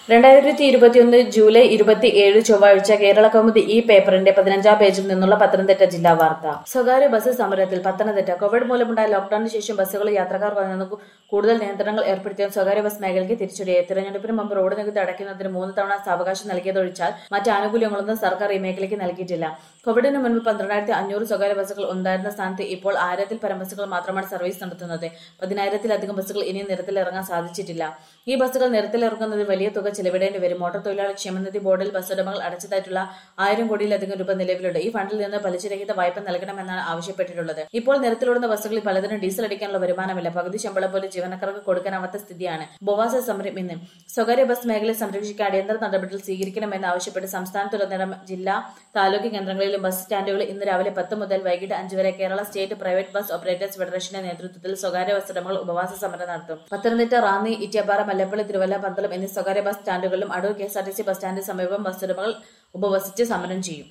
രണ്ടായിരത്തി ഇരുപത്തിയൊന്ന് ജൂലൈ ഇരുപത്തി ഏഴ് ചൊവ്വാഴ്ച കേരള കൗമുദി ഈ പേപ്പറിന്റെ പതിനഞ്ചാം പേജിൽ നിന്നുള്ള പത്തനംതിട്ട ജില്ലാ വാർത്ത സ്വകാര്യ ബസ് സമരത്തിൽ പത്തനംതിട്ട കോവിഡ് മൂലമുണ്ടായ ലോക്ഡൌണിന് ശേഷം ബസ്സുകളിൽ യാത്രക്കാർ കുറഞ്ഞു കൂടുതൽ നിയന്ത്രണങ്ങൾ ഏർപ്പെടുത്തിയ സ്വകാര്യ ബസ് മേഖലയ്ക്ക് തിരിച്ചടിയായി തിരഞ്ഞെടുപ്പിന് മുമ്പ് റോഡ് നികുതി അടയ്ക്കുന്നതിന് മൂന്ന് തവണ സാവകാശം നൽകിയതൊഴിച്ചാൽ മറ്റ് ആനുകൂല്യങ്ങളൊന്നും സർക്കാർ ഈ മേഖലയ്ക്ക് നൽകിയിട്ടില്ല കോവിഡിന് മുൻപ് പന്ത്രണ്ടായിരത്തി അഞ്ഞൂറ് സ്വകാര്യ ബസ്സുകൾ ഉണ്ടായിരുന്ന സ്ഥാനത്ത് ഇപ്പോൾ ആയിരത്തിൽ പരം ബസ്സുകൾ മാത്രമാണ് സർവീസ് നടത്തുന്നത് പതിനായിരത്തിലധികം ബസ്സുകൾ ഇനിയും നിരത്തിലിറങ്ങാൻ സാധിച്ചിട്ടില്ല ഈ ബസ്സുകൾ നിരത്തിലിറങ്ങുന്നതിൽ വലിയ തുക ചെലവിടേണ്ടി വരും മോട്ടോർ തൊഴിലാളി ക്ഷേമനിധി ബോർഡിൽ ബസ് ഉടമകൾ അടച്ചതായിട്ടുള്ള ആയിരം കോടിയിലധികം രൂപ നിലവിലുണ്ട് ഈ ഫണ്ടിൽ നിന്ന് പലിശരഹിത വായ്പ നൽകണമെന്നാണ് ആവശ്യപ്പെട്ടിട്ടുള്ളത് ഇപ്പോൾ നിരത്തിലോടുന്ന ബസ്സുകളിൽ പലതിനും ഡീസൽ അടിക്കാനുള്ള വരുമാനമില്ല പകുതി ശമ്പളം പോലും ജീവനക്കാർക്ക് കൊടുക്കാനാവാത്ത സ്ഥിതിയാണ് ഉപവാസ സമരം ഇന്ന് സ്വകാര്യ ബസ് മേഖലയെ സംരക്ഷിക്കാൻ അടിയന്തര നടപടികൾ സ്വീകരിക്കണമെന്ന് ആവശ്യപ്പെട്ട് സംസ്ഥാനത്തുടനീളം ജില്ലാ താലൂക്ക് കേന്ദ്രങ്ങളിലും ബസ് സ്റ്റാൻഡുകളിൽ ഇന്ന് രാവിലെ പത്ത് മുതൽ വൈകിട്ട് അഞ്ച് വരെ Kerala state private bus operators ഫെഡറേഷന്റെ നേതൃത്വത്തിൽ സ്വകാര്യ ബസ് ഉടമകൾ ഉപവാസ സമരം നടത്തും പത്തനംതിട്ട റാന്നി ഇറ്റിയപ്പാറ മല്ലപ്പള്ളി തിരുവല്ല പന്തളം എന്നീ സ്വകാര്യ ബസ് സ്റ്റാൻഡുകളിലും Adoor K S R T C bus സ്റ്റാൻഡിന് സമീപം ബസ് ഉടമകൾ ഉപവസിച്ച് സമരം ചെയ്യും